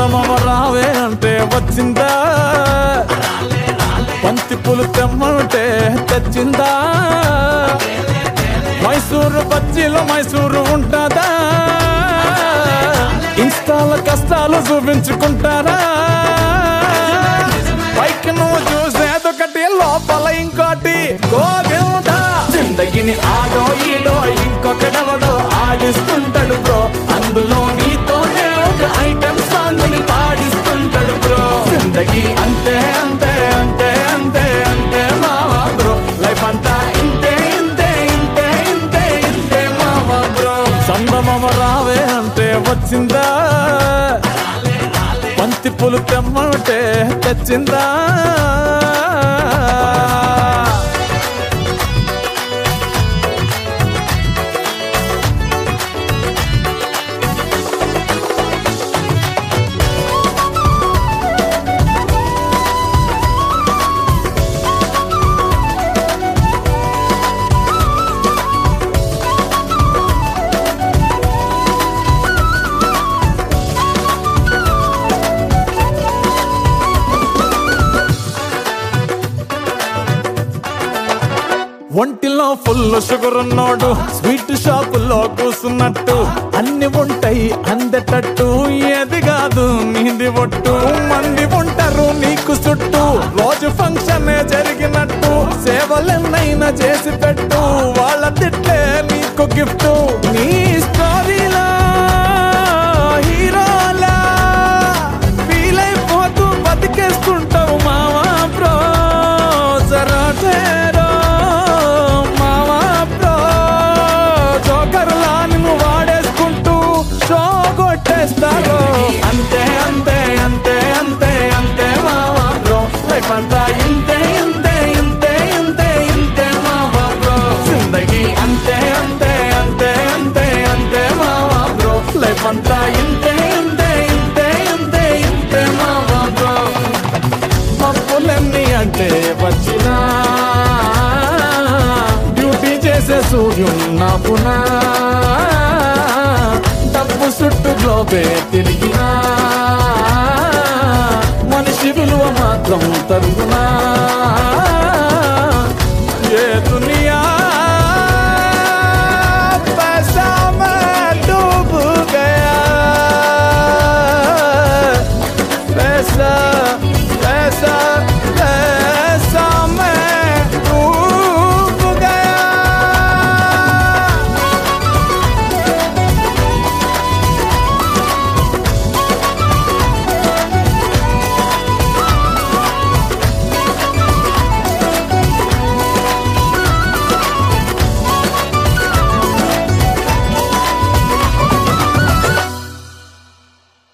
చందమామ రావే అంటే వచ్చిందా బంతి పూలు తెమ్మంటే తెచ్చిందా మైసూరు బజ్జీలో మైసూరు ఉంటుందా ఇన్స్టాల కష్టాలు చూపించుకుంటారా పైకి నువ్వు చూసేదొకటి లోపల ఇంకోటి గోవింద జిందగిని ఆడో ఈడో ఇంకొకడెవడో ఆడిస్తుంటాడు బ్రో అందులో నీతోనే ఒక ఐటమ్ సాంగ్ ని పాడిస్తుంటాడు బ్రో జిందగీ అంతే అంతే అంతే అంతే అంతే మావా బ్రో లైఫ్ అంతా ఇంతే ఇంతే ఇంతే ఇంతే ఇంతే మావా బ్రో చందమామ రావే అంటే వచ్చిందా బంతి పూలు తెమ్మంటే తెచ్చిందా ఒంటిలో ఫుల్ షుగర్ ఉన్నోడు స్వీట్ షాపుల్లో కూసున్నట్టు అన్ని ఉంటాయి అందటట్టు ఏది కాదు నీది ఒట్టు మంది ఉంటారు నీకు చుట్టూ రోజు ఫంక్షన్ జరిగినట్టు సేవలెన్నైనా చేసి పెట్టు వాళ్ళ తిట్లే నీకు గిఫ్ట్ నీ స్టోరీలా హీరోలా ఫీల్ అయిపోతూ బతికేస్తుంటావు మావా బ్రో జరాటేరో మావా బ్రో జోకర్లా నిన్ను వాడేసుకుంటూ షో కొట్టేస్తారు అంతే అంతే అంతే అంతే అంతే మావా బ్రో లైఫ్ అంతా ఇంతే ఇంతే ఇంతే ఇంతే ఇంతే మావా బ్రో జిందగీ అంతే అంతే అంతే అంతే అంతే మావా బ్రో లైఫ్ అంతా ఇంతే ఇంతే ఇంతే ఇంతే ఇంతే మావా బ్రో మప్పులన్నీ అంటే వచ్చినా డ్యూటీ చేసే సూర్యున్నా పునా డబ్బు చుట్టూ గ్లోబే తిరిగినా మనిషి విలువ మాత్రం తరుగునా